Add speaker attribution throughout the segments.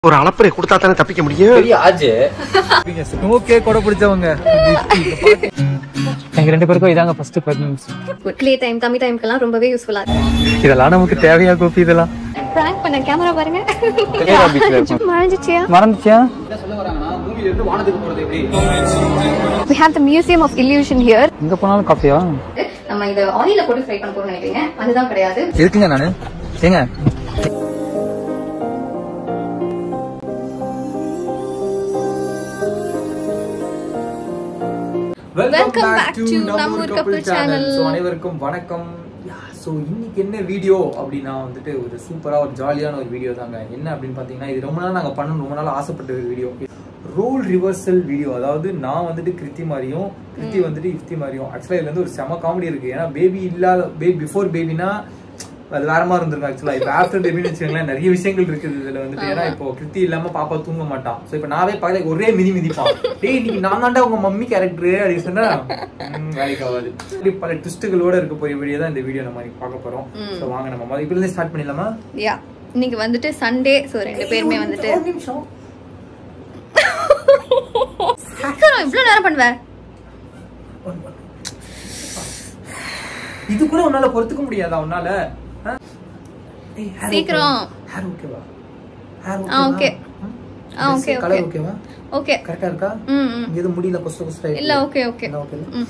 Speaker 1: ஒரு அளப்பறை கொடுத்தா தானே தப்பிக்க முடியும்
Speaker 2: பெரிய ஆஜு
Speaker 3: ஓகே கொடை பிடிச்சவங்க எங்க ரெண்டு பேருக்கும் இதாங்க ஃபர்ஸ்ட் பிரெக்னன்சி
Speaker 4: ப்ளே டைம் கம்மி டைம்க்கெல்லாம் ரொம்பவே யூஸ்ஃபுல்லா இருக்கு
Speaker 3: இதெல்லாம் நமக்கு தேவையா கோபி இதெல்லாம்
Speaker 4: பிராங்க் பண்ண கேமரா பாருங்க மறைஞ்சிச்சியா
Speaker 3: மறந்துச்சியா
Speaker 4: we have the museum of illusion here
Speaker 3: எங்க போனாலும் காப்பியா
Speaker 4: நம்ம இத ஆயில போட்டு ஃப்ரை பண்ண போறோம்னு நினைக்கிறீங்க அதுதான் கிடையாது
Speaker 3: இருக்குங்க நானு ஏங்க
Speaker 4: Welcome back to நம்ம ஊர் couple channel.
Speaker 5: ஸோ அனைவருக்கும் வணக்கம் ஸோ இன்னைக்கு என்ன வீடியோ அப்படின்னா வந்துட்டு ஒரு சூப்பராக ஒரு ஜாலியான ஒரு வீடியோ தாங்க என்ன அப்படின்னு பார்த்தீங்கன்னா இது ரொம்ப நாள் நாங்கள் பண்ணணும் ரொம்ப நாள் ஆசைப்பட்ட ஒரு வீடியோ ரோல் ரிவர்சல் வீடியோ அதாவது நான் வந்துட்டு கிருத்தி மாதிரியும் கிருத்தி வந்துட்டு இஃப்தி மாதிரியும் ஆக்சுவலாக இதுல வந்து ஒரு செம காமெடி இருக்கு ஏன்னா பேபி இல்லாத பேபி பிஃபோர் பேபினா அது வேற மாதிரி இருந்திருக்கும் ஆக்சுவலா இப்போ ஆஃப்டர் பேபின்னு வச்சுக்கோங்களேன் நிறைய விஷயங்கள் இருக்குது இதுல வந்துட்டு ஏன்னா இப்போ கிருத்தி இல்லாம பாப்பா தூங்க மாட்டான் ஸோ இப்போ நாவே பக்கத்துல ஒரே மிதி மிதிப்பான் டேய் இன்னைக்கு நான் தாண்டா உங்க மம்மி கேரக்டர் அப்படின்னு சொன்னா ம், வேலைக்கு ஆகாது இப்படி பல ட்விஸ்ட்டுகளோட இருக்க போய் வீடியோ தான் இந்த வீடியோ நம்ம இன்னைக்கு பார்க்க போறோம் ஸோ வாங்க நம்ம முதல்ல இப்ப இருந்தே ஸ்டார்ட் பண்ணிடலாமா
Speaker 4: யா இன்னைக்கு வந்துட்டு சண்டே சோ ரெண்டு பேருமே வந்துட்டு
Speaker 5: ஒரு நிமிஷம்
Speaker 4: சீக்கிரம் இவ்வளவு நேரம் பண்ணுவேன்
Speaker 5: இது கூட உன்னால பொறுத்துக்க முடியாதா உன்னால
Speaker 4: சீக்கிரம்.
Speaker 5: ஹேர் ஓகேவா ஹேர்
Speaker 4: ஆ, okay. ஆ, okay,
Speaker 5: கலர்
Speaker 4: okay.
Speaker 5: ஓகேவா
Speaker 4: ஓகே
Speaker 5: கரெக்டா இருக்கா
Speaker 4: ம் ம்
Speaker 5: இங்க எதுவும் முடியல கொஸ்ட கொஸ்ட
Speaker 4: இல்ல ஓகே ஓகே
Speaker 5: ஓகே
Speaker 4: ம்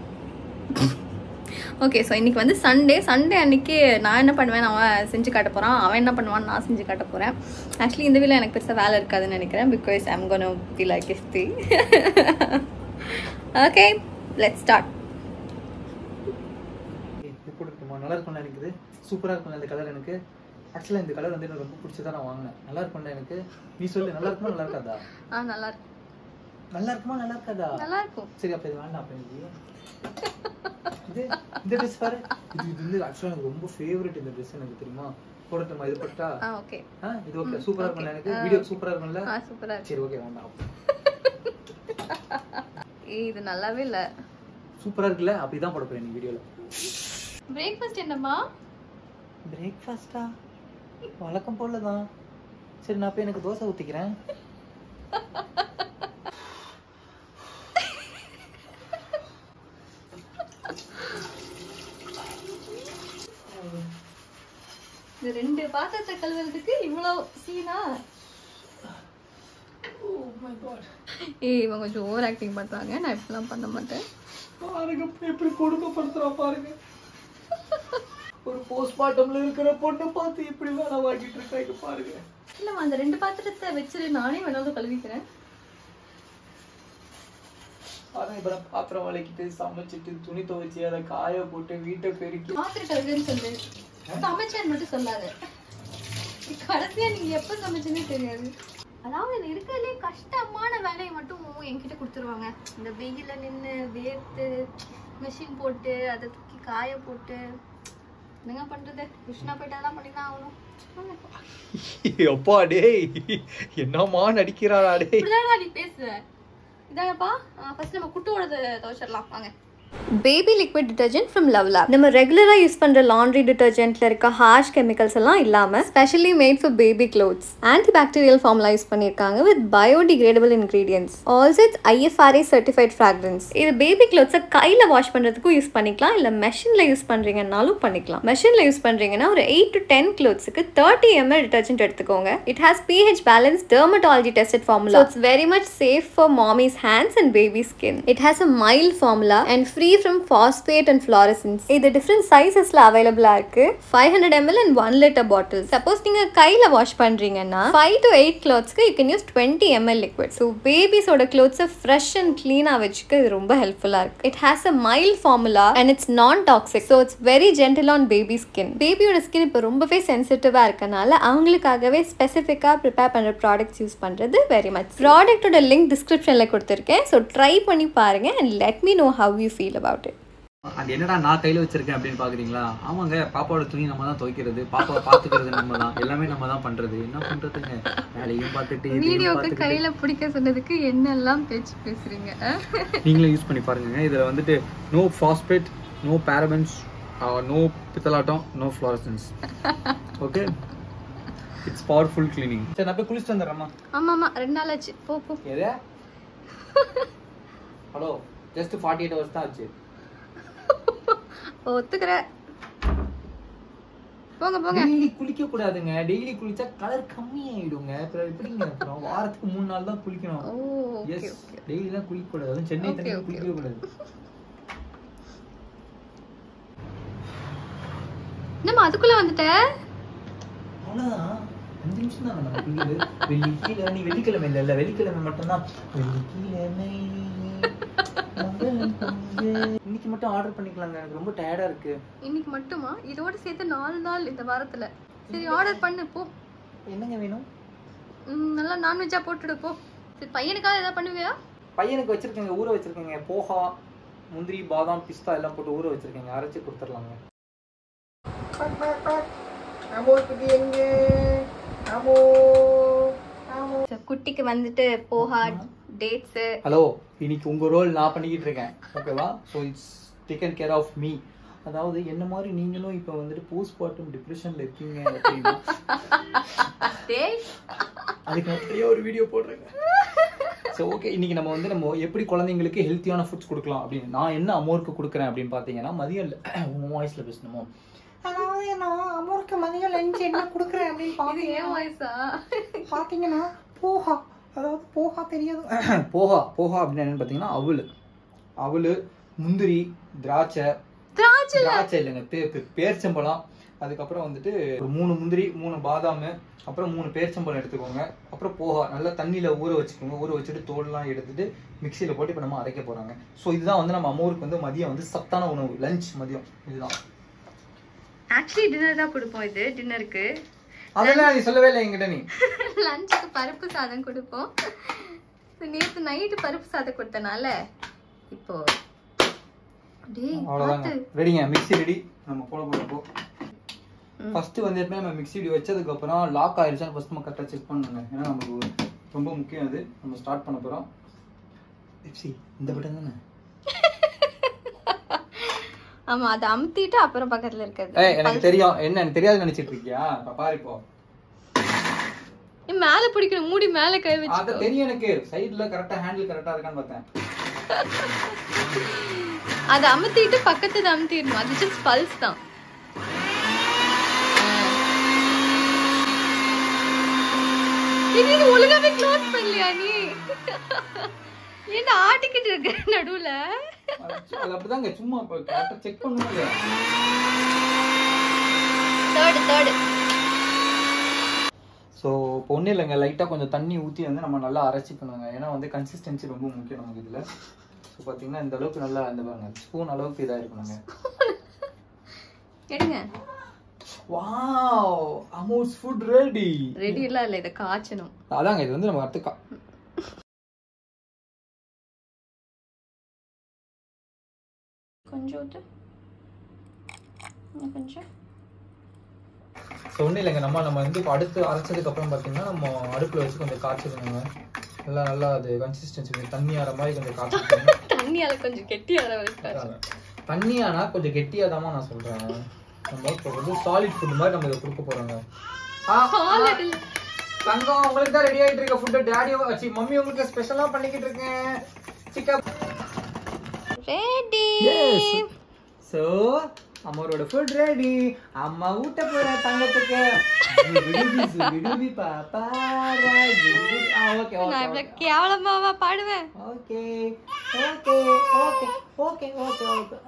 Speaker 4: ஓகே ஸோ இன்னைக்கு வந்து சண்டே சண்டே அன்னைக்கு நான் என்ன பண்ணுவேன் அவன் செஞ்சு காட்ட போறான் அவன் என்ன பண்ணுவான்னு நான் செஞ்சு காட்ட போறேன் ஆக்சுவலி இந்த வீட்டில் எனக்கு பெருசாக வேலை இருக்காதுன்னு நினைக்கிறேன் because I'm gonna be like கிஸ்தி ஓகே லெட் ஸ்டார்ட்
Speaker 5: எப்படி இருக்குமா நல்லா இருக்கும்ல எனக்கு சூப்பரா இருக்கும்ல இந்த கலர் எனக்கு ஆக்சுவலா இந்த கலர் வந்து எனக்கு ரொம்ப பிடிச்சதா நான் வாங்கினேன் நல்லா இருக்கும்ல எனக்கு நீ சொல்லு நல்லா இருக்குமா நல்லா இருக்காதா
Speaker 4: ஆ நல்லா இருக்கும்
Speaker 5: நல்லா இருக்குமா நல்லா இருக்காதா
Speaker 4: நல்லா இருக்கும்
Speaker 5: சரி அப்ப இது வேண்டாம் அப்ப எனக்கு இது இந்த ட்ரெஸ் பாரு இது இது வந்து ஆக்சுவலா எனக்கு ரொம்ப ஃபேவரட் இந்த ட்ரெஸ் எனக்கு தெரியுமா போடட்டுமா இது போட்டா
Speaker 4: ஆ ஓகே
Speaker 5: ஆ இது ஓகே சூப்பரா இருக்கும்ல எனக்கு
Speaker 4: ஆ.
Speaker 5: வீடியோ சூப்பரா இருக்கும்ல
Speaker 4: ஆ சூப்பராக இருக்கு
Speaker 5: சரி ஓகே வேண்டாம்
Speaker 4: ஏய், இது நல்லாவே இல்லை
Speaker 5: சூப்பரா இருக்குல்ல அப்படிதான் போட போறேன் நீ வீடியோல
Speaker 4: பிரேக்ஃபாஸ்ட் என்னம்மா
Speaker 5: பிரேக்ஃபாஸ்டா வழக்கம் போல தான் சரி நான் போய் எனக்கு தோசை ஊத்திக்கிறேன்
Speaker 4: இந்த ரெண்டு பாத்திரத்தை கழுவுறதுக்கு இவ்வளோ சீனா ஏய் இவன் கொஞ்சம் ஓவர் ஆக்டிங் பண்றாங்க நான் இப்படிலாம் பண்ண மாட்டேன்
Speaker 5: பாருங்க எப்படி கொடுமைப்படுத்துறா பாருங்க ஒரு போஸ்ட்மார்ட்டம்ல இருக்கிற பொண்ணை பார்த்து எப்படி வேலை வாங்கிட்டு இருக்காங்க பாருங்க
Speaker 4: இல்லம்மா அந்த ரெண்டு பாத்திரத்தை வச்சிரு நானே வேணாலும் கழுவிக்கிறேன்
Speaker 5: பாருங்க இப்ப நான் பாத்திரம் வளைக்கிட்டு சமைச்சிட்டு துணி துவைச்சு அதை காய போட்டு வீட்டை பெருக்கி
Speaker 4: பாத்திரம் கழுவுன்னு சொல்லு சமைச்சேன்னு மட்டும் சொல்லாத கடைசியா நீங்க எப்ப சமைச்சேன்னே தெரியாது அதாவது இது இருக்கிறதுலே கஷ்டமான வேலையை மட்டும் என்கிட்ட கொடுத்துருவாங்க இந்த வெயில நின்று வேர்த்து மிஷின் போட்டு அதை தூக்கி காய போட்டு என்னங்க பண்றது கிருஷ்ணா போயிட்டு அதெல்லாம் பண்ணி தான் ஆகணும் வாங்க.
Speaker 5: அப்பா டேய் என்னமா நடிக்கிறாரா டேய்
Speaker 4: இப்படிதான் நீ பேசுவ இதாங்கப்பா ஃபர்ஸ்ட் நம்ம குட்டோடது துவைச்சிடலாம் வாங்க baby liquid detergent from love lab நம்ம ரெகுலராக யூஸ் பண்ணுற லாண்ட்ரி டிட்டர்ஜென்ட்ல இருக்க ஹார்ஷ் கெமிக்கல்ஸ் எல்லாம் இல்லாமல் specially made for baby clothes anti bacterial ஃபார்ம்லாம் யூஸ் பண்ணியிருக்காங்க with biodegradable ingredients also it's IFRA certified fragrance இது பேபி க்ளோத்ஸை கையில் வாஷ் பண்ணுறதுக்கும் யூஸ் பண்ணிக்கலாம் இல்லை மெஷினில் யூஸ் பண்ணுறீங்கன்னாலும் பண்ணிக்கலாம் மெஷினில் யூஸ் பண்ணுறீங்கன்னா ஒரு எயிட் டு டென் க்ளோத்ஸுக்கு தேர்ட்டி எம்எல் டிட்டர்ஜென்ட் எடுத்துக்கோங்க it has pH balance dermatology tested formula it's very much safe for mommy's hands and baby skin it has a mild formula and free from phosphate and fluorescence இது different சைசஸ்ல அவைலபிளா இருக்கு five hundred ml and one litre bottle suppose நீங்க கையில wash பண்றீங்கன்னா five to eight கிளாத்ஸ்க்கு you can use twenty ml liquid so பேபிஸோட கிளாத்ஸை fresh and க்ளீனாக வச்சுக்க இது ரொம்ப ஹெல்ப்ஃபுல்லாக இருக்கு it has a mild formula and it's non toxic so it's very gentle on baby skin பேபியோட ஸ்கின் இப்போ ரொம்பவே சென்சிட்டிவாக இருக்கனால அவங்களுக்காகவே ஸ்பெசிஃபிக்காக ப்ரிப்பேர் பண்ணுற ப்ராடக்ட்ஸ் யூஸ் பண்ணுறது வெரி மச் ப்ராடக்ட்டோட லிங்க் டிஸ்கிரிப்ஷனில் கொடுத்துருக்கேன் ஸோ ட்ரை பண்ணி பாருங்க and let me know how you feel about it
Speaker 2: அது என்னடா நான் கையில வச்சிருக்கேன் அப்படின்னு பாக்குறீங்களா ஆமாங்க பாப்பாவோட துணி நம்ம தான் துவைக்கிறது பாப்பாவை பாத்துக்கிறது நம்ம தான் எல்லாமே நம்ம தான் பண்றது என்ன பண்றதுங்க வேலையும் பார்த்துட்டு இதையும்
Speaker 4: வீடியோக்கு
Speaker 2: பார்த்துக்கிட்டு.
Speaker 4: கையில பிடிக்க சொன்னதுக்கு என்னெல்லாம் பேச்சு பேசுறீங்க
Speaker 2: நீங்களும் யூஸ் பண்ணி பாருங்க இதுல வந்துட்டு no phosphate no parabens no பித்தலாட்டம் no fluorescence okay it's powerful cleaning சரி நான் போய் குளிச்சுட்டு வந்துடுறேம்மா
Speaker 4: ஆமா ஆமா ரெண்டு நாள் ஆச்சு போ போ
Speaker 2: எது hello just forty eight hours தான் ஆச்சு
Speaker 4: ஒத்துக்கிற போங்க போங்க
Speaker 2: டெய்லி குளிக்க கூடாதுங்க டெய்லி குளிச்சா கலர் கம்மியாயிடுங்க அப்புறம் எப்படிங்க அப்புறம் வாரத்துக்கு மூணு நாள் தான் குளிக்கணும்
Speaker 4: oh okay
Speaker 2: yes
Speaker 4: okay
Speaker 2: daily தான் குளிக்க கூடாது அதுவும் சென்னை
Speaker 4: Okay,
Speaker 2: தண்ணி
Speaker 4: okay,
Speaker 2: குளிக்கவே கூடாது
Speaker 4: என்னம்மா அதுக்குள்ள வந்துட்ட
Speaker 2: அவ்வளவுதான் அஞ்சு நிமிஷம் தான் நம்ம குளிக்கிறது வெள்ளிக்கிழமை நீ வெள்ளிக்கிழமை இல்ல இல்ல வெள்ளிக்கிழமை மட்டும்தான் வெள்ளிக்கிழமை மங்களம் பொங்கு. இன்னைக்கு மட்டும் ஆர்டர் பண்ணிக்கலாங்க எனக்கு ரொம்ப டயர்டா இருக்கு
Speaker 4: இன்னைக்கு மட்டுமா இதோட சேர்த்து நாலு நாள் இந்த வாரத்துல சரி ஆர்டர் பண்ணு போ
Speaker 2: என்னங்க வேணும்
Speaker 4: ம், நல்லா நான்வெஜ்ஜா போட்டுடு போ சரி பையனுக்காக ஏதாவது பண்ணுவியா
Speaker 2: பையனுக்கு வச்சிருக்கேங்க ஊற வச்சிருக்கேங்க போஹா முந்திரி பாதாம் பிஸ்தா எல்லாம் போட்டு ஊற வச்சிருக்கேங்க அரைச்சு கொடுத்துடலாங்க
Speaker 4: சரி, குட்டிக்கு வந்துட்டு போஹா டேட்ஸ்
Speaker 2: ஹலோ இன்னைக்கு உங்க ரோல் நான் பண்ணிக்கிட்டு இருக்கேன் ஓகேவா so it's taken care of me அதாவது என்ன மாதிரி நீங்களும் இப்போ வந்துட்டு போஸ்ட் பார்ட்டம் டிப்ரெஷன்ல இருக்கீங்க அப்படின்னா
Speaker 4: டேய்
Speaker 2: அதுக்கு நான் பெரிய ஒரு வீடியோ போடுறேங்க ஸோ ஓகே இன்னைக்கு நம்ம வந்து நம்ம எப்படி குழந்தைங்களுக்கு ஹெல்த்தியான ஃபுட்ஸ் கொடுக்கலாம் அப்படின்னு நான் என்ன அமௌருக்கு கொடுக்குறேன் அப்படின்னு பார்த்தீங்கன்னா மதியம் இல்லை உங்க வாய்ஸ்ல பேசணுமோ அதாவது நான் அமௌருக்கு மதியம் லஞ்ச் என்ன கொடுக்குறேன் அப்படின்னு
Speaker 4: இது ஏன் வாய்ஸா
Speaker 2: பார்த்தீங்கன்னா போஹா அதாவது போஹா தெரியாது போஹா போஹா அப்படின்னு என்னன்னு பார்த்தீங்கன்னா அவல் அவல் முந்திரி திராட்சை
Speaker 4: திராட்சை
Speaker 2: திராட்சை இல்லைங்க பே பே- பேர்ச்சம்பழம் அதுக்கப்புறம் வந்துட்டு ஒரு மூணு முந்திரி மூணு பாதாம் அப்புறம் மூணு பேர்ச்சம்பழம் எடுத்துக்கோங்க அப்புறம் போஹா நல்லா தண்ணியில் ஊற வச்சுக்கோங்க ஊற வச்சுட்டு தோல்லாம் எடுத்துட்டு மிக்சியில் போட்டு இப்போ நம்ம அரைக்க போகிறாங்க ஸோ இதுதான் வந்து நம்ம அம்மாவுக்கு வந்து மதியம் வந்து சத்தான உணவு லஞ்ச் மதியம் இதுதான்
Speaker 4: ஆக்சுவலி டின்னர் தான் கொடுப்போம் இது டின்னருக்கு
Speaker 2: அதெல்லாம் நீ சொல்லவே இல்லை என்கிட்ட நீ
Speaker 4: லஞ்சுக்கு பருப்பு சாதம் கொடுப்போம் நேற்று நைட்டு பருப்பு சாதம் கொடுத்தனால இப்போ டேய்
Speaker 2: அவ்வளோதாங்க
Speaker 4: பார்த்து
Speaker 2: ரெடிங்க மிக்ஸி ரெடி நம்ம போட போகிறப்போ ஃபர்ஸ்ட் வந்து எப்பவுமே நம்ம மிக்ஸி இப்படி வச்சதுக்கு அப்புறம் லாக் ஆயிருச்சான்னு ஃபர்ஸ்ட் நம்ம கரெக்டாக செக் பண்ணணுங்க ஏன்னா நமக்கு ரொம்ப முக்கியம் அது நம்ம ஸ்டார்ட் பண்ண போகிறோம் மிக்ஸி இந்த பட்டன் தானே
Speaker 4: ஆமா அதை அமுத்திட்டு அப்புறம் பக்கத்துல இருக்கிறது
Speaker 2: ஏய் எனக்கு தெரியும் என்ன எனக்கு தெரியாது நினைச்சிட்டு இருக்கியா இப்ப பாரு இப்போ
Speaker 4: நீ மேல பிடிக்கணும் மூடி மேல கை வச்சு
Speaker 2: அது தெரியும் எனக்கு சைடுல கரெக்டா ஹேண்டில் கரெக்டா இருக்கான்னு பார்த்தேன்
Speaker 4: அதை அமுத்திட்டு பக்கத்துல அமுத்திடணும் அது ஜஸ்ட் பல்ஸ் தான் இது நீ ஒழுங்காவே க்ளோஸ் பண்ணலையா நீ என்ன ஆட்டிக்கிட்டு இருக்க நடுவுல
Speaker 2: அது அது அப்படிதாங்க சும்மா இப்போ கரெக்டா செக் பண்ணுங்க
Speaker 4: தேர்டு தேர்டு
Speaker 2: ஸோ இப்போ ஒன்றும் இல்லைங்க லைட்டாக கொஞ்சம் தண்ணி ஊற்றி வந்து நம்ம நல்லா அரைச்சிக்கணுங்க ஏன்னா வந்து கன்சிஸ்டன்சி ரொம்ப முக்கியம் நமக்கு இதில் ஸோ பார்த்தீங்கன்னா இந்த அளவுக்கு நல்லா இந்த பாருங்க ஸ்பூன் அளவுக்கு இதாக இருக்கணுங்க
Speaker 4: எடுங்க
Speaker 2: வாவ் அமௌஸ் ஃபுட் ரெடி
Speaker 4: ரெடி எல்லாம் இல்ல இதை காய்ச்சணும்
Speaker 2: அதாங்க இது வந்து நம்ம அடுத்து
Speaker 4: கொஞ்சம் ஊத்து இன்னும் கொஞ்சம்
Speaker 2: ஸோ ஒன்றும் இல்லைங்க நம்ம நம்ம வந்து இப்போ அடுத்து அரைச்சதுக்கு அப்புறம் பார்த்தீங்கன்னா நம்ம அடுப்பில் வச்சு கொஞ்சம் காய்ச்சிக்கணுங்க நல்லா நல்லா அது கன்சிஸ்டன்சி கொஞ்சம் தண்ணி ஆற மாதிரி கொஞ்சம் காய்ச்சிக்கணும்
Speaker 4: தண்ணியால கொஞ்சம் கெட்டியார வரைக்கும்
Speaker 2: தண்ணி ஆனா கொஞ்சம் கெட்டியாக நான் சொல்கிறேன் நம்ம இப்போ வந்து சாலிட் ஃபுட் மாதிரி நம்ம இதை கொடுக்க போகிறோங்க
Speaker 4: Solid இல்ல.
Speaker 2: தங்கம் உங்களுக்கு தான் ரெடி ஆகிட்டு இருக்க ஃபுட்டு டேடி வச்சு மம்மி உங்களுக்கு ஸ்பெஷலாக பண்ணிக்கிட்டு இருக்கேன் சிக்கன்
Speaker 4: ரெடி
Speaker 2: ஸோ அம்மாவோட ஃபுட் ரெடி அம்மா ஊட்ட போற தங்கத்துக்கு விடுவி பாப்பா ஓகே
Speaker 4: நான் இவ்வளவு கேவலமாவா பாடுவேன்
Speaker 2: okay okay okay okay okay okay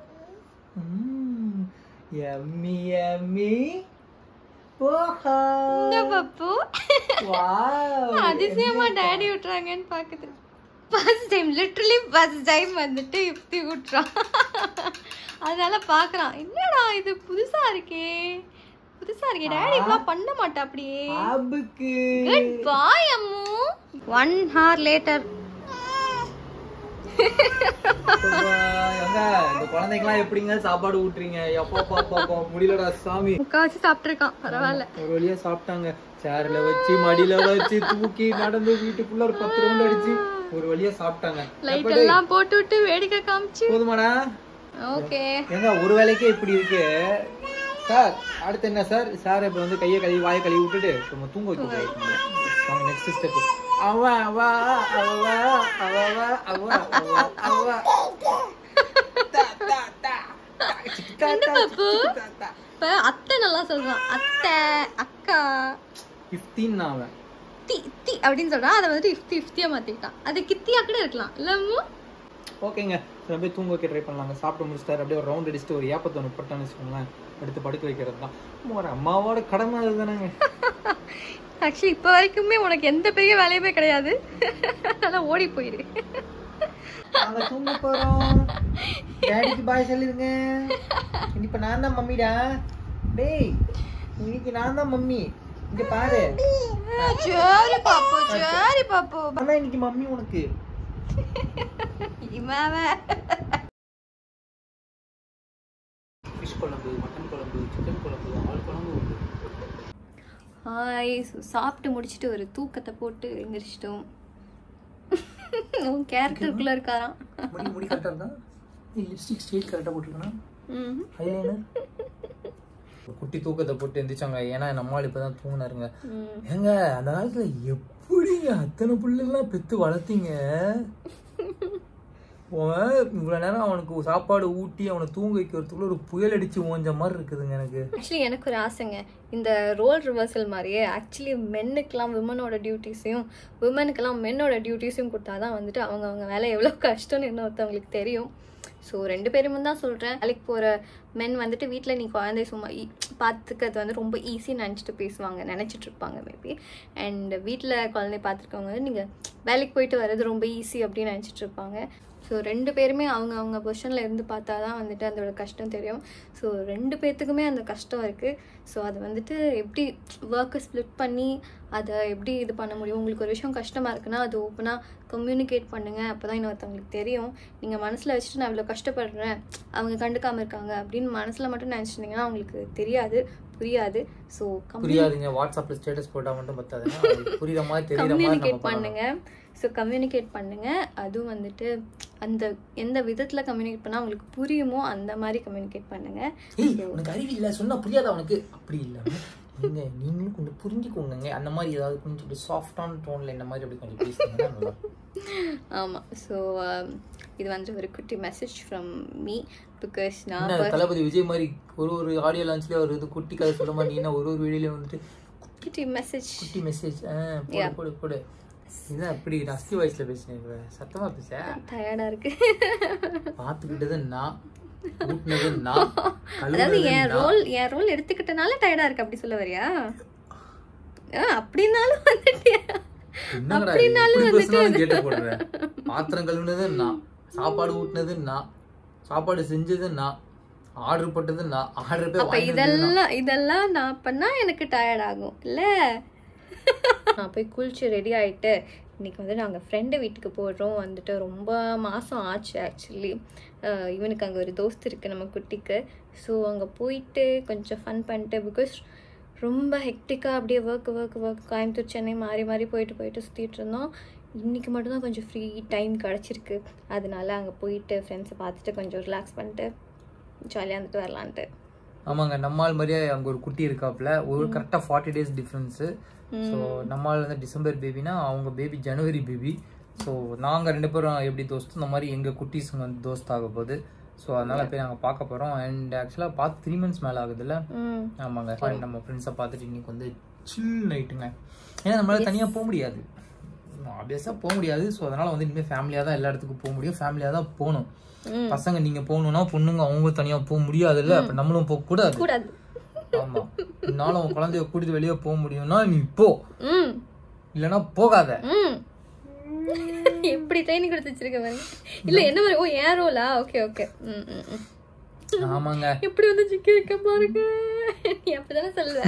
Speaker 2: yummy yummy ஓஹா
Speaker 4: இந்த பப்பு
Speaker 2: வாவ்
Speaker 4: அதிசயமா டாடி விட்டுறாங்கன்னு பாக்குது first time literally first time வந்துட்டு இப்படி விட்டுறான் அதனால பாக்குறான் என்னடா இது புதுசா இருக்கே புதுசா இருக்கே டாடி இப்பலாம் பண்ண மாட்டா அப்படியே
Speaker 2: ஆபுக்கு
Speaker 4: good bye Ammu one hour later
Speaker 2: எங்க இந்த குழந்தைக்கெல்லாம் எப்படிங்க சாப்பாடு ஊட்டுறீங்க எப்பா பாப்பா முடியலடா சாமி
Speaker 4: முக்காவாசி சாப்பிட்டுருக்கான் பரவாயில்ல
Speaker 2: ஒரு வழியா சாப்பிட்டாங்க சேர்ல வச்சு மடியில வச்சு தூக்கி நடந்து வீட்டுக்குள்ள ஒரு பத்து ரவுண்ட் அடிச்சு ஒரு வழியா சாப்பிட்டாங்க
Speaker 4: லைட் எல்லாம் போட்டு விட்டு வேடிக்கை காமிச்சு
Speaker 2: போதுமாடா
Speaker 4: ஓகே
Speaker 2: ஏங்க ஒரு வேலைக்கே இப்படி இருக்கு சார் அடுத்து என்ன சார் சார் இப்போ வந்து கையை கழுவி வாயை கழுவி விட்டுட்டு இப்ப நம்ம தூங்க வைக்க போகிறோம் நெக்ஸ்ட் ஸ்டெப் அவ அவ அவ அவ அவ அவ அவ
Speaker 4: என்ன பாப்பு இப்ப அத்தை நல்லா சொல்றான் அத்தை அக்கா
Speaker 2: ஃபிஃப்டீன் அவன்
Speaker 4: தி தி அப்படின்னு சொல்றான் அதை வந்துட்டு இஃப்தி இஃப்தியா மாத்திக்கிட்டான் அது கித்தியா கூட இருக்கலாம் இல்லமோ
Speaker 2: ஓகேங்க சரி அப்படியே தூங்க வைக்க ட்ரை பண்ணலாங்க சாப்பிட்டு முடிச்சிட்டாரு அப்படியே ஒரு ரவுண்ட் அடிச்சுட்டு ஒரு ஏப்பத்தை ஒன்று போட்டான்னு வச்சுக்கோங்களேன் எடுத்து படுக்க வைக்கிறது தான் ஒரு அம்மாவோட கடமை அதுதானேங்க
Speaker 4: ஆக்சுவலி இப்போ வரைக்குமே உனக்கு எந்த பெரிய வேலையுமே கிடையாது நல்லா ஓடி போயிரு
Speaker 2: நாங்க தூங்க போறோம் டேடிக்கு பாய் சொல்லிருங்க இப்ப நான் தான் மம்மிடா டேய் இன்னைக்கு நான் தான் மம்மி இங்க பாரு
Speaker 4: சரி பாப்பு சரி பாப்பு
Speaker 2: ஆனா இன்னைக்கு மம்மி உனக்கு
Speaker 4: இமாவ
Speaker 2: ஃபிஷ் குழம்பு மட்டன் குழம்பு சிக்கன் குழம்பு ஆள் குழம்பு உண்டு
Speaker 4: ஹாய் சாப்பிட்டு முடிச்சுட்டு ஒரு தூக்கத்தை போட்டு எந்திரிச்சிட்டோம் உன் கேரக்டருக்குள்ள இருக்காராம்
Speaker 2: முடி முடி கரெக்டா இருக்கா நீ லிப்ஸ்டிக் ஸ்டேஜ் கரெக்டா போட்டுருக்கனா
Speaker 4: ம்
Speaker 2: ஐலைனர் குட்டி தூக்கத்தை போட்டு எந்திரிச்சாங்க ஏன்னா நம்மளால் இப்பதான் தூங்கினாருங்க
Speaker 4: ம்
Speaker 2: ஏங்க அந்த காலத்துல எப்படிங்க அத்தனை புள்ளெல்லாம் பெத்து வளர்த்தீங்க அவன் இவ்வளவு நேரம் அவனுக்கு சாப்பாடு ஊட்டி அவனை தூங்க வைக்கிறதுக்குள்ள ஒரு புயல் அடிச்சு ஓஞ்ச மாதிரி இருக்குதுங்க எனக்கு
Speaker 4: ஆக்சுவலி எனக்கு ஒரு ஆசைங்க இந்த ரோல் ரிவர்சல் மாதிரியே ஆக்சுவலி மென்னுக்கெல்லாம் விமனோட டியூட்டிஸையும் விமனுக்கெல்லாம் மென்னோட டியூட்டிஸையும் கொடுத்தா தான் வந்துட்டு அவங்க அவங்க வேலை எவ்வளோ கஷ்டம்னு இன்னொருத்தவங்களுக்கு தெரியும் ஸோ ரெண்டு பேரும் தான் சொல்கிறேன் வேலைக்கு போகிற மென் வந்துட்டு வீட்டில் நீ குழந்தை சும்மா ஈ- பார்த்துக்கிறது வந்து ரொம்ப ஈஸின்னு நினச்சிட்டு பேசுவாங்க நினச்சிட்டு இருப்பாங்க மேபி அண்ட் வீட்டில் குழந்தை பார்த்துருக்கவங்க வந்து நீங்கள் வேலைக்கு போயிட்டு வர்றது ரொம்ப ஈஸி அப்படின்னு நினச்சிட்டு இருப்பாங்க ஸோ ரெண்டு பேருமே அவங்க அவங்க பொசிஷனில் இருந்து பார்த்தா தான் வந்துட்டு அதோட கஷ்டம் தெரியும் ஸோ ரெண்டு பேர்த்துக்குமே அந்த கஷ்டம் இருக்குது ஸோ அது வந்துட்டு எப்படி ஒர்க்கை ஸ்ப்ளிட் பண்ணி அதை எப்படி இது பண்ண முடியும் உங்களுக்கு ஒரு விஷயம் கஷ்டமாக இருக்குன்னா அது ஓப்பனாக கம்யூனிகேட் பண்ணுங்கள் அப்போ தான் இன்னொருத்தவங்களுக்கு தெரியும் நீங்கள் மனசில் வச்சுட்டு நான் இவ்வளோ கஷ்டப்படுறேன் அவங்க கண்டுக்காமல் இருக்காங்க அப்படின்னு மனசில் மட்டும் நினச்சிருந்தீங்கன்னா அவங்களுக்கு தெரியாது புரியாது ஸோ கம்யூ
Speaker 2: புரியாதுங்க வாட்ஸ்அப்ல ஸ்டேட்டஸ் போட்டா மட்டும் பத்தாதுங்க அவங்களுக்கு புரியுற மாதிரி தெரியுற மாதிரி
Speaker 4: கம்யூனிகேட்
Speaker 2: நம்ம பண்ணணும்
Speaker 4: பண்ணுங்க ஸோ கம்யூனிகேட் பண்ணுங்க அதுவும் வந்துட்டு அந்த எந்த விதத்தில் கம்யூனிகேட் பண்ணால் உங்களுக்கு புரியுமோ அந்த மாதிரி கம்யூனிகேட் பண்ணுங்க
Speaker 2: ஏய் உனக்கு அறிவு இல்ல சொன்னா புரியாதா உனக்கு அப்படி இல்ல நீங்க நீங்களும் கொஞ்சம் புரிஞ்சுக்கோங்க அந்த மாதிரி ஏதாவது கொஞ்சம் இப்படி சாஃப்டான டோன்ல இந்த மாதிரி அப்படி கொஞ்சம் பேசுனீங்கன்னா நல்லா இருக்கும்.
Speaker 4: ஆமாம் ஸோ இது வந்து ஒரு குட்டி மெசேஜ் ஃப்ரம் மீ பிகாஸ் நான்
Speaker 2: என்ன தளபதி விஜய் மாதிரி ஒரு ஒரு ஆடியோ லான்ச்லயே ஒரு இது குட்டி கதை சொல்ல மாதிரி நீ என்ன ஒரு ஒரு வீடியோல வந்துட்டு
Speaker 4: குட்டி மெசேஜ்
Speaker 2: குட்டி மெசேஜ் போடு போடு போடு இதான் அப்படி ரஸ்தி வாய்ஸ்ல பேசினேன் சத்தமா பேச
Speaker 4: டயர்டாக இருக்கு
Speaker 2: பாத்துக்கிட்டது நான் ஊட்டினது நான்
Speaker 4: அதாவது
Speaker 2: கழுவுனது
Speaker 4: என்
Speaker 2: நான்.
Speaker 4: ரோல் என் ரோல் எடுத்துக்கிட்டனால டயர்டாக இருக்கு அப்படி சொல்ல வரியா ஆ, அப்படின்னாலும் வந்துட்டு
Speaker 2: என்னங்கடா இது?
Speaker 4: அப்படின்னாலும்
Speaker 2: இப்படி
Speaker 4: வந்துட்டு
Speaker 2: பேசினாலும் கேட்டு போடுறேன் பாத்திரம் கழுவுனது நான் சாப்பாடு ஊட்டினது நான் சாப்பாடு செஞ்சது நான் ஆர்டர் போட்டது நான் ஆர்டர் போய்
Speaker 4: அப்ப
Speaker 2: வாங்கி வந்தது நான்.
Speaker 4: இதெல்லாம் இதெல்லாம் நான் பண்ணா எனக்கு டயர்ட் ஆகும் இல்ல நான் போய் குளிச்சு ரெடி ஆயிட்டு இன்னைக்கு வந்து நாங்கள் ஃப்ரெண்டு வீட்டுக்கு போடுறோம் வந்துட்டு ரொம்ப மாதம் ஆச்சு ஆக்சுவலி இவனுக்கு அங்கே ஒரு தோஸ்து இருக்குது நம்ம குட்டிக்கு ஸோ அங்கே போயிட்டு கொஞ்சம் ஃபன் பண்ணிட்டு பிகாஸ் ரொம்ப ஹெக்டிக்காக அப்படியே work work work Coimbatore Chennai மாறி மாறி போயிட்டு போயிட்டு சுற்றிட்டு இருந்தோம் இன்றைக்கி மட்டும்தான் கொஞ்சம் ஃப்ரீ டைம் கிடச்சிருக்கு அதனால அங்கே போயிட்டு ஃப்ரெண்ட்ஸை பார்த்துட்டு கொஞ்சம் ரிலாக்ஸ் பண்ணிட்டு ஜாலியாக இருந்துட்டு வரலான்ட்டு
Speaker 2: ஆமாங்க நம்மால் மாதிரியே அங்க ஒரு குட்டி இருக்காப்ல ஒரு கரெக்டா ஃபார்ட்டி டேஸ் டிஃப்ரென்ஸ் ஸோ நம்மால் வந்து டிசம்பர் பேபினா அவங்க பேபி ஜனவரி பேபி ஸோ நாங்க ரெண்டு பேரும் எப்படி தோஸ்து இந்த மாதிரி எங்க குட்டீஸுங்க வந்து தோஸ்த் ஆக போகுது ஸோ அதனால போய் நாங்க பார்க்க போறோம் அண்ட் ஆக்சுவலாக பார்த்து த்ரீ மந்த்ஸ் மேல ஆகுதுல்ல
Speaker 4: ம்
Speaker 2: ஆமாங்க And நம்ம ஃப்ரெண்ட்ஸை பார்த்துட்டு இன்னைக்கு வந்து சில் நைட்டுங்க ஏன்னா நம்மளால தனியாக போக முடியாது ஆப்வியஸாக போக முடியாது ஸோ அதனால வந்து இனிமேல் ஃபேமிலியாக தான் எல்லா இடத்துக்கும் போக முடியும் ஃபேமிலியாக தான் போகணும்
Speaker 4: ம்.
Speaker 2: பசங்க நீங்க போகணும்னா பொண்ணுங்க அவங்க தனியாக போக முடியாதுல்ல அப்ப நம்மளும் போக கூடாது
Speaker 4: கூடாது
Speaker 2: ஆமா உன்னால உன் குழந்தைய கூட்டிட்டு வெளியே போக முடியும்னா நீ போ
Speaker 4: ம்
Speaker 2: இல்லைன்னா போகாத
Speaker 4: ம் எப்படி ட்ரைனிங் கொடுத்து வச்சிருக்க பாருங்க இல்ல என்ன மாதிரி ஓ ஏன் ரோலா ஓகே ஓகே ம் ம் ம்.
Speaker 2: ஆமாங்க
Speaker 4: எப்படி வந்து சிக்கி இருக்க பாருங்க நீ அப்படிதானே சொல்லுவ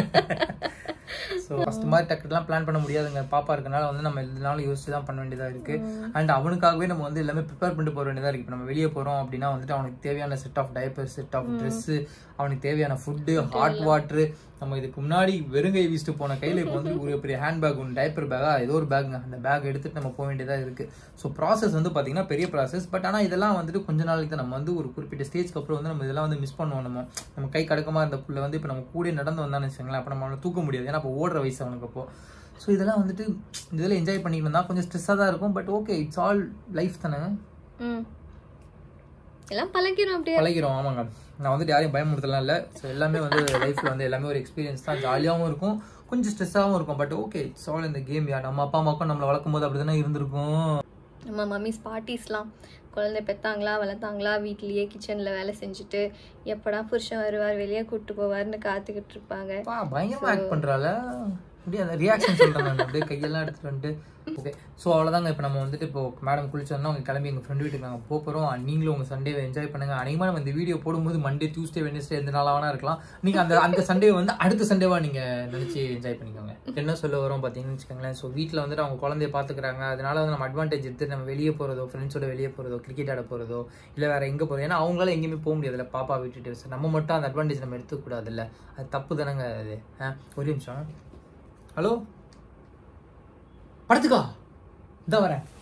Speaker 2: ஸோ ஃபர்ஸ்ட் மாதிரி டக்குலாம் பிளான் பண்ண முடியாதுங்க பாப்பா இருக்கனால வந்து நம்ம எதுனாலும் யோசிச்சு தான் பண்ண வேண்டியதா இருக்கு அண்ட் அவனுக்காகவே நம்ம வந்து எல்லாமே ப்ரிப்பேர் பண்ணிட்டு போக வேண்டியதா இருக்கு இப்போ நம்ம வெளியே போறோம் அப்படின்னா வந்துட்டு அவனுக்கு தேவையான set of diaper set of dress அவனுக்கு தேவையான ஃபுட்டு ஹாட் வாட்டர்
Speaker 5: நம்ம இதுக்கு முன்னாடி வெறுங்கை வீசிட்டு போன கையில் இப்போ வந்து ஒரு பெரிய ஹேண்ட் பேக் ஒன்று டைப்பர் பேக்கா ஏதோ ஒரு பேக்குங்க அந்த பேக் எடுத்துட்டு நம்ம போக வேண்டியதாக இருக்குது ஸோ ப்ராசஸ் வந்து பார்த்தீங்கன்னா பெரிய ப்ராசஸ் பட் ஆனால் இதெல்லாம் வந்துட்டு கொஞ்ச நாளைக்கு தான் நம்ம வந்து ஒரு குறிப்பிட்ட ஸ்டேஜ்க்கு அப்புறம் வந்து நம்ம இதெல்லாம் வந்து மிஸ் பண்ணுவோம் நம்ம நம்ம கை கடக்கமாக இருந்த புள்ள வந்து இப்போ நம்ம கூட நடந்து வந்தான்னு வச்சுக்கோங்களேன் அப்போ நம்மளால தூக்க முடியாது ஏன்னா அப்போ ஓடுற வயசு அவனுக்கு அப்போ ஸோ இதெல்லாம் வந்துட்டு இதில் என்ஜாய் பண்ணிட்டு இருந்தால் கொஞ்சம் ஸ்ட்ரெஸ்ஸாக தான் இருக்கும் but okay it's all life தானே
Speaker 4: ம் எல்லாம் பழகிரும் அப்படியே
Speaker 5: பழகிறோம் ஆமாங்க நான் வந்துட்டு யாரையும் பயமுறுத்தலாம் இல்லை ஸோ எல்லாமே வந்து லைஃப்பில் வந்து எல்லாமே ஒரு எக்ஸ்பீரியன்ஸ் தான் ஜாலியாகவும் இருக்கும் கொஞ்சம் ஸ்ட்ரெஸ்ஸாகவும் இருக்கும் பட் ஓகே இட்ஸ் ஆல் இந்த கேம் யா நம்ம அப்பா அம்மாக்கும் நம்மளை வளர்க்கும் போது அப்படி தானே இருந்திருக்கும்
Speaker 4: நம்ம மம்மிஸ் பாட்டிஸ்லாம் குழந்தை பெத்தாங்களா வளர்த்தாங்களா வீட்லயே கிச்சனில் வேலை செஞ்சுட்டு எப்படா புருஷன் வருவார் வெளியே கூப்பிட்டு போவார்னு காத்துக்கிட்டு இருப்பாங்க
Speaker 5: பா பயங்கரமாக ஆக்ட் பண்ணுறால அப்படியே அந்த ரியாக்ஷன் சொல்கிறேன் நான் அப்படியே கையெல்லாம் எடுத்துட்டு வந்துட்டு ஓகே ஸோ அவ்வளோதாங்க இப்போ நம்ம வந்துட்டு இப்போ மேடம் குளிச்சோன்னா அவங்க கிளம்பி எங்கள் ஃப்ரெண்ட் வீட்டுக்கு நாங்கள் போக போகிறோம் நீங்களும் உங்கள் சண்டேவை என்ஜாய் பண்ணுங்க அநேகமாக நம்ம இந்த வீடியோ போடும்போது மண்டே டியூஸ்டே வெனஸ்டே எந்த நாளாக வேணா இருக்கலாம் நீங்கள் அந்த அந்த சண்டே வந்து அடுத்த சண்டேவாக நீங்கள் நினச்சி என்ஜாய் பண்ணிக்கோங்க என்ன சொல்ல வரோம் பார்த்தீங்கன்னு வச்சுக்கோங்களேன் ஸோ வீட்டில் வந்துட்டு அவங்க குழந்தைய பார்த்துக்கிறாங்க அதனால வந்து நம்ம அட்வான்டேஜ் எடுத்து நம்ம வெளியே போகிறதோ ஃப்ரெண்ட்ஸோட வெளியே போகிறதோ கிரிக்கெட் ஆட போகிறதோ இல்லை வேறு எங்கே போகிறோம் ஏன்னா அவங்களால எங்கேயுமே போக முடியாதுல்ல பாப்பா விட்டுட்டு So, நம்ம மட்டும் அந்த அட்வான்டேஜ் நம்ம எடுத்துக்கூடாதுல்ல அது தப்பு தானேங்க அது ஆ ஒரு நிமிஷம் ஹலோ படத்துக்கா இதான் வரேன்